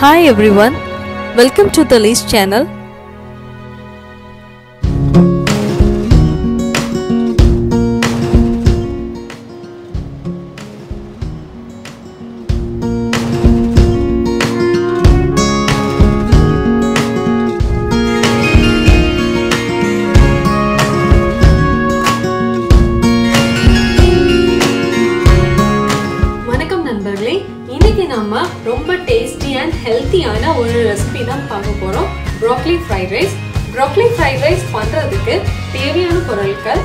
Hi everyone, welcome to the Lee's channel. வணக்கம் நண்பர்களே இன்னைக்கு நம்ம ரொம்ப டேஸ்டி அண்ட் ஹெல்த்தியான ஒரு ரெசிபி தான் பார்க்க போறோம் broccoli fried rice broccoli fried rice பண்றதுக்கு தேவையான பொருட்கள்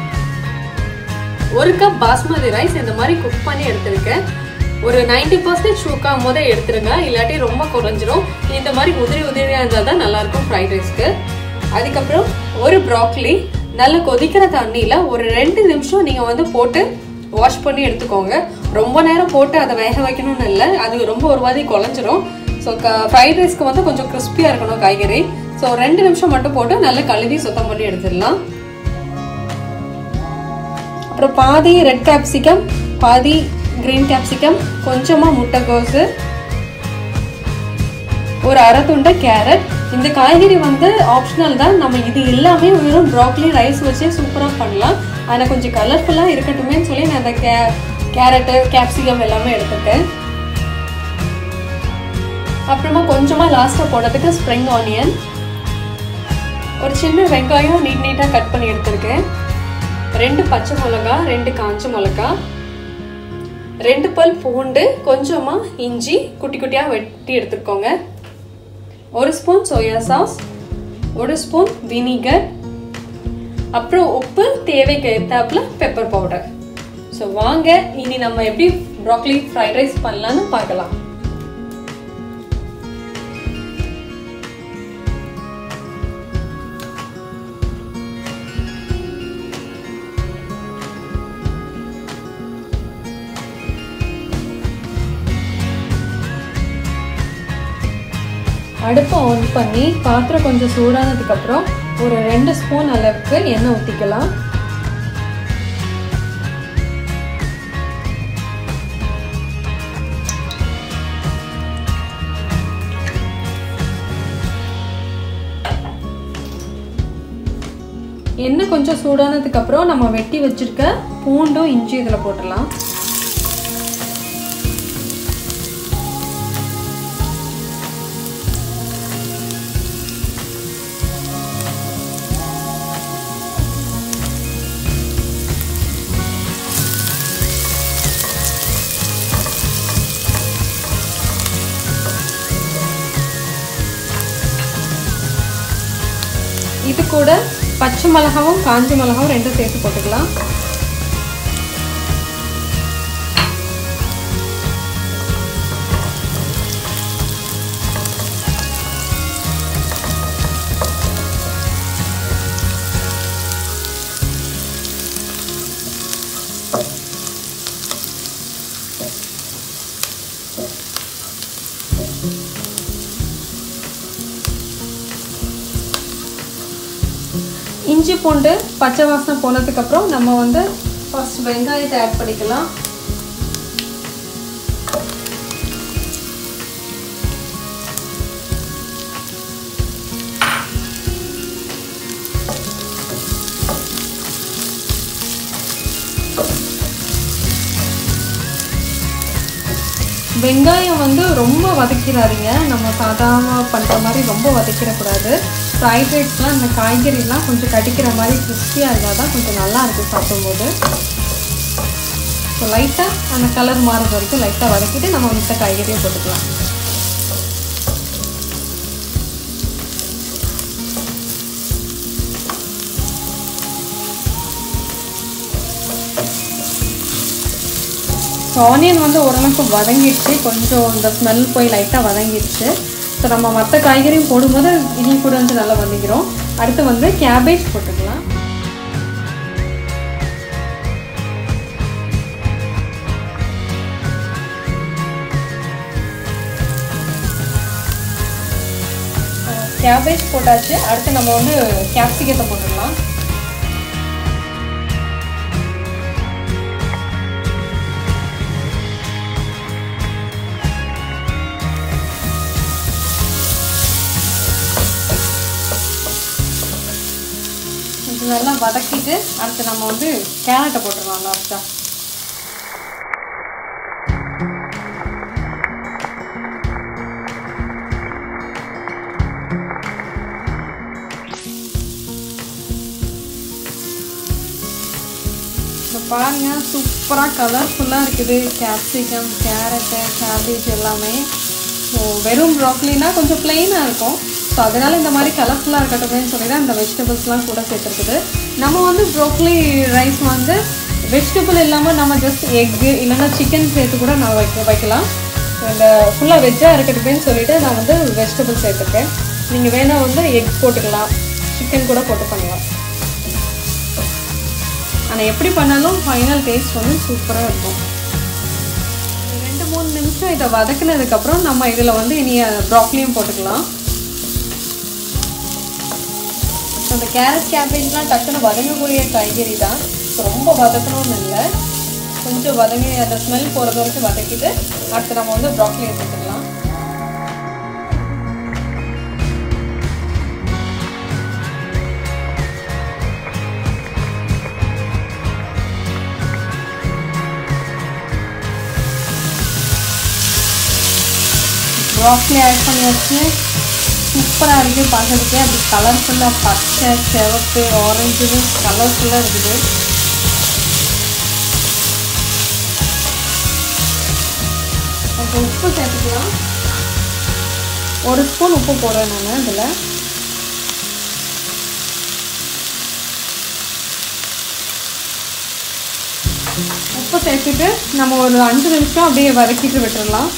ஒரு கப் பாஸ்மதி ரைஸ் இந்த மாதிரி குக் பண்ணி எடுத்திருக்கேன் ஒரு நைன்டி பர்சன்டேஜ் குக்காகும் போதே எடுத்துருங்க இல்லாட்டி ரொம்ப குறைஞ்சிரும் இந்த மாதிரி உதிரி உதிரியாக இருந்தால் தான் நல்லா இருக்கும் ஃப்ரைட் ரைஸ்க்கு அதுக்கப்புறம் ஒரு ப்ராக்லி நல்ல கொதிக்கிற தண்ணியில் ஒரு ரெண்டு நிமிஷம் நீங்கள் வந்து போட்டு வாஷ் பண்ணி எடுத்துக்கோங்க ரொம்ப நேரம் போட்டு அதை வேக வைக்கணும்னு இல்லை அது ரொம்ப ஒரு மாதிரி குழஞ்சிரும் ஸோ க ஃப்ரைட் ரைஸ்க்கு வந்து கொஞ்சம் கிறிஸ்பியாக இருக்கணும் காய்கறி ஸோ ரெண்டு நிமிஷம் மட்டும் போட்டு நல்லா கழுவி சுத்தம் பண்ணி எடுத்துடலாம் அப்புறம் பாதி ரெட் கேப்சிகம் பாதி கிரீன் கேப்சிகம் கொஞ்சமாக முட்டைக்கோஸு ஒரு அரை துண்டை கேரட் இந்த காய்கறி வந்து ஆப்ஷனல் தான் நம்ம இது எல்லாமே வெறும் ப்ராக்லி ரைஸ் வச்சே சூப்பராக பண்ணலாம் ஆனால் கொஞ்சம் கலர்ஃபுல்லாக இருக்கட்டுமேன்னு சொல்லி நான் அந்த கே கேரட்டு கேப்சிகம் எல்லாமே எடுத்துட்டேன் அப்புறமா கொஞ்சமாக லாஸ்ட்டாக போடுறதுக்கு ஸ்ப்ரிங் ஆனியன் ஒரு சின்ன வெங்காயம் நீட் நீட்டாக கட் பண்ணி எடுத்திருக்கேன் ரெண்டு பச்சை மிளகா ரெண்டு காஞ்ச மிளகா ரெண்டு பல் பூண்டு கொஞ்சமாக இஞ்சி குட்டி குட்டியாக வெட்டி எடுத்துக்கோங்க ஒரு ஸ்பூன் சோயா சாஸ் ஒரு ஸ்பூன் வினிகர் அப்புறம் உப்பு தேவைக்கு ஏற்றாப்புல பெப்பர் பவுடர் ஸோ வாங்க இனி நம்ம எப்படி ப்ராக்லி ஃப்ரைட் ரைஸ் பண்ணலான்னு பார்க்கலாம் அடுப்பை ஆன் பண்ணி பாத்திரம் கொஞ்சம் சூடானதுக்கப்புறம் ஒரு ரெண்டு ஸ்பூன் அளவுக்கு எண்ணெய் ஊற்றிக்கலாம் எண்ணெய் கொஞ்சம் சூடானதுக்கப்புறம் நம்ம வெட்டி வச்சிருக்க பூண்டும் இஞ்சி இதில் போட்டுடலாம் இது கூட பச்சை மிளகாவும் காஞ்ச மிளகாவும் ரெண்டும் சேர்த்து போட்டுக்கலாம் இஞ்சி பூண்டு பச்சை வாசனை போனதுக்கப்புறம் நம்ம வந்து ஃபர்ஸ்ட் வெங்காயத்தை ஆட் பண்ணிக்கலாம் வெங்காயம் வந்து ரொம்ப வதக்கிறாதீங்க நம்ம சாதாரண பண்ணுற மாதிரி ரொம்ப வதக்கிடக்கூடாது ஃப்ரைட் ரைஸ்லாம் இந்த காய்கறிலாம் கொஞ்சம் கடிக்கிற மாதிரி கிறிஸ்பியாக இருந்தால் தான் கொஞ்சம் நல்லா இருக்கும் சாப்பிடும்போது ஸோ லைட்டாக அந்த கலர் மாறுற வரைக்கும் லைட்டாக வதக்கிட்டு நம்ம மித்த காய்கறியை போட்டுக்கலாம் ஸோ ஆனியன் வந்து ஓரளவுக்கு வதங்கிடுச்சு கொஞ்சம் இந்த ஸ்மெல் போய் லைட்டாக வதங்கிடுச்சு ஸோ நம்ம மற்ற காய்கறியும் போடும்போது இனி கூட வந்து நல்லா வதங்கிடும் அடுத்து வந்து கேபேஜ் போட்டுக்கலாம் கேபேஜ் போட்டாச்சு அடுத்து நம்ம வந்து கேப்சிகத்தை போட்டுக்கலாம் இதெல்லாம் வதக்கிட்டு அடுத்து நம்ம வந்து கேரட்டை போட்டுடலாம் லாஸ்ட்டாக இப்போ பாருங்க சூப்பராக கலர்ஃபுல்லாக இருக்குது கேப்சிகம் கேரட்டு கேபேஜ் எல்லாமே ஸோ வெறும் ப்ராக்லினா கொஞ்சம் பிளெயினாக இருக்கும் ஸோ அதனால் இந்த மாதிரி கலர்ஃபுல்லாக இருக்கட்டும்னு சொல்லி தான் இந்த வெஜிடபிள்ஸ்லாம் கூட சேர்த்துருக்குது நம்ம வந்து ப்ரோக்லி ரைஸ் வந்து வெஜிடபிள் இல்லாமல் நம்ம ஜஸ்ட் எக்கு இல்லைன்னா சிக்கன் சேர்த்து கூட நான் வைக்க வைக்கலாம் இந்த ஃபுல்லாக வெஜ்ஜாக இருக்கட்டுமேன்னு சொல்லிட்டு நான் வந்து வெஜிடபிள் சேர்த்துருக்கேன் நீங்கள் வேணால் வந்து எக் போட்டுக்கலாம் சிக்கன் கூட போட்டு பண்ணலாம் ஆனால் எப்படி பண்ணாலும் ஃபைனல் டேஸ்ட் வந்து சூப்பராக இருக்கும் ரெண்டு மூணு நிமிஷம் இதை வதக்குனதுக்கப்புறம் நம்ம இதில் வந்து இனி ப்ராக்லியும் போட்டுக்கலாம் அந்த கேரட் கேபேஜ்லாம் டக்குன்னு வதங்கக்கூடிய காய்கறி தான் ஸோ ரொம்ப வதக்கணும்னு இல்லை கொஞ்சம் வதங்கி அந்த ஸ்மெல் போகிறது வரைக்கும் வதக்கிட்டு அடுத்து நம்ம வந்து ப்ராக்லி எடுத்துக்கலாம் ப்ராக்லி ஆட் பண்ணியாச்சு சூப்பராக இருக்குது பார்க்கறதுக்கே அப்படி கலர்ஃபுல்லாக பச்சை சிவப்பு ஆரஞ்சு கலர்ஃபுல்லாக இருக்குது அப்போ உப்பு சேர்த்துக்கலாம் ஒரு ஸ்பூன் உப்பு போடுறேன் நான் இதில் உப்பு சேர்த்துட்டு நம்ம ஒரு அஞ்சு நிமிஷம் அப்படியே வதக்கிட்டு விட்டுடலாம்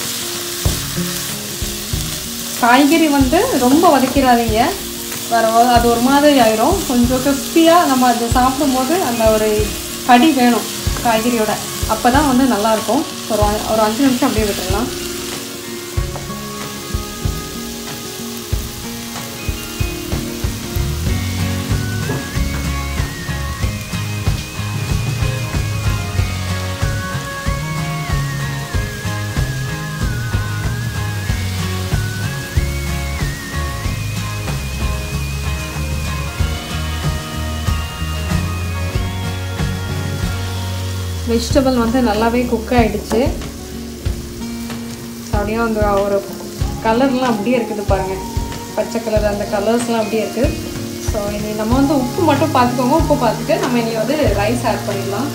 காய்கறி வந்து ரொம்ப வதக்கிடாதீங்க வேறு அது ஒரு மாதிரி ஆயிரும் கொஞ்சம் கிறிஸ்பியாக நம்ம அது சாப்பிடும்போது அந்த ஒரு கடி வேணும் காய்கறியோட அப்போ தான் வந்து நல்லாயிருக்கும் ஒரு ஒரு அஞ்சு நிமிஷம் அப்படியே விட்டுடலாம் வெஜிடபிள் வந்து நல்லாவே குக் ஆகிடுச்சு அப்படியே அந்த ஒரு கலர்லாம் அப்படியே இருக்குது பாருங்கள் பச்சை கலர் அந்த கலர்ஸ்லாம் அப்படியே இருக்குது ஸோ இனி நம்ம வந்து உப்பு மட்டும் பார்த்துக்கோங்க உப்பு பார்த்துட்டு நம்ம இனி வந்து ரைஸ் ஆட் பண்ணிடலாம்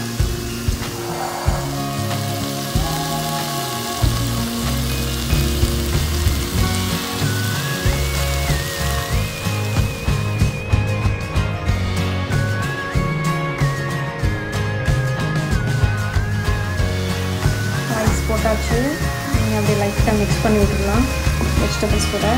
ரைஸ் போட்டாச்சு நீங்கள் அப்படியே லைட்டாக மிக்ஸ் பண்ணி விட்டுடலாம் வெஜிடபிள்ஸ் கூட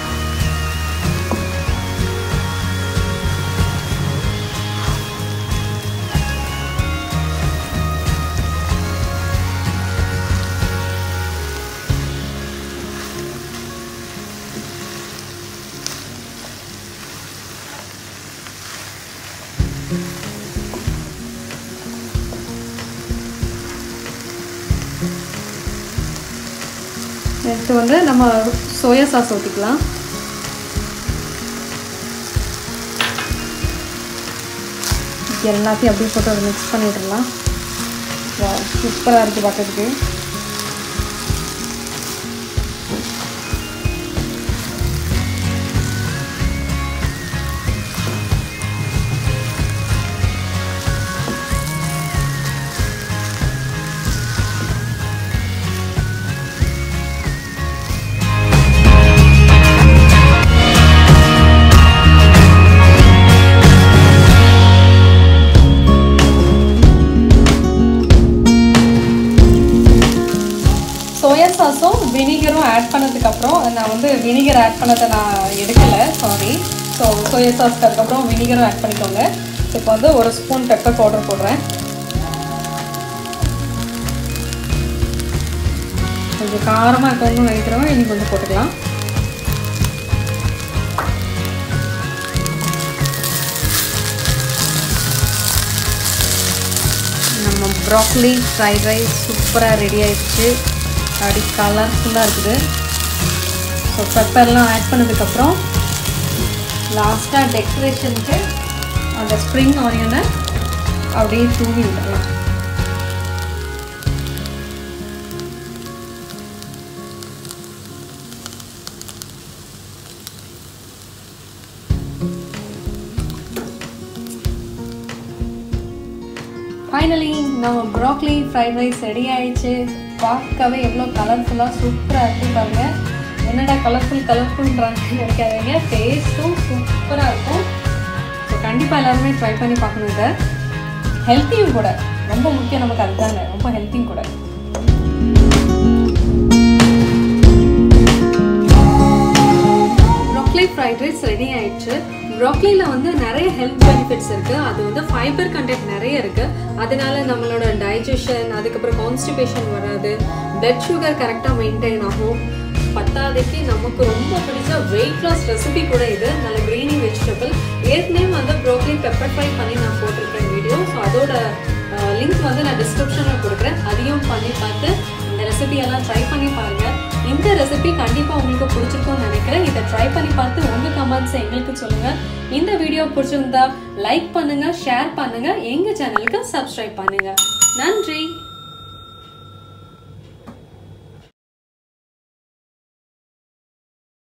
நெக்ஸ்ட் வந்து நம்ம சோயா சாஸ் ஊற்றிக்கலாம் எல்லாத்தையும் அப்படியே போட்டு ஒரு மிக்ஸ் பண்ணி விட்டுடலாம் சூப்பராக இருக்குது பார்க்கறதுக்கு சோயா சாஸும் வினிகரும் ஆட் பண்ணதுக்கப்புறம் நான் வந்து வினிகர் ஆட் பண்ணதை நான் எடுக்கலை சாரி ஸோ சோயா சாஸ்க்கு அதுக்கப்புறம் வினிகரும் ஆட் பண்ணிக்கோங்க இப்போ வந்து ஒரு ஸ்பூன் பெப்பர் பவுடர் போடுறேன் கொஞ்சம் காரமாக இருக்கணும்னு நினைக்கிறவங்க இனி கொஞ்சம் போட்டுக்கலாம் நம்ம ப்ராக்லி ஃப்ரைட் ரைஸ் சூப்பராக ரெடி ஆயிடுச்சு அப்படி கலர்ஃபுல்லாக இருக்குது ஸோ பெப்பர்லாம் ஆட் பண்ணதுக்கப்புறம் லாஸ்ட்டாக டெக்கரேஷனுக்கு அந்த ஸ்ப்ரிங் ஆனியனை அப்படியே தூவி விடலாம் ஃபைனலி நம்ம ப்ராக்லி ஃப்ரைட் ரைஸ் ரெடி ஆயிடுச்சு பார்க்கவே எவ்வளோ கலர்ஃபுல்லாக சூப்பராக இருக்கு பாருங்க என்னடா கலர்ஃபுல் கலர்ஃபுல்ன்றாங்க நினைக்காதீங்க டேஸ்ட்டும் சூப்பராக இருக்கும் ஸோ கண்டிப்பாக எல்லாருமே ட்ரை பண்ணி பார்க்கணும் இதை ஹெல்த்தியும் கூட ரொம்ப முக்கியம் நமக்கு அதுதாங்க ரொம்ப ஹெல்த்தியும் கூட ப்ராக்லி ஃப்ரைட் ரைஸ் ரெடி ஆயிடுச்சு ப்ராக்லியில் வந்து நிறைய ஹெல்த் பெனிஃபிட்ஸ் இருக்கு அது வந்து ஃபைபர் கண்டென்ட் நிறைய இருக்கு அதனால நம்மளோட டைஜஷன் அதுக்கப்புறம் கான்ஸ்டிபேஷன் வராது பிளட் சுகர் கரெக்டாக மெயின்டைன் ஆகும் பத்தாதைக்கு நமக்கு ரொம்ப பிடிச்ச வெயிட் லாஸ் ரெசிபி கூட இது நல்ல கிரீனி வெஜிடபிள் ஏற்கனவே வந்து ப்ரோக்லி பெப்பர் ஃப்ரை பண்ணி நான் போட்டிருக்கேன் வீடியோ ஸோ அதோட லிங்க் வந்து நான் டிஸ்கிரிப்ஷனில் கொடுக்குறேன் அதையும் பண்ணி பார்த்து இந்த ரெசிபி எல்லாம் ட்ரை பண்ணி பாருங்க இந்த ரெசிபி கண்டிப்பாக உங்களுக்கு பிடிச்சிருக்கும்னு நினைக்கிறேன் இதை ட்ரை பண்ணி பார்த்து உங்கள் கமெண்ட்ஸை எங்களுக்கு சொல்லுங்க இந்த வீடியோ பிடிச்சிருந்தா லைக் பண்ணுங்க ஷேர் பண்ணுங்க எங்க சேனலுக்கு சப்ஸ்கிரைப் பண்ணுங்க நன்றி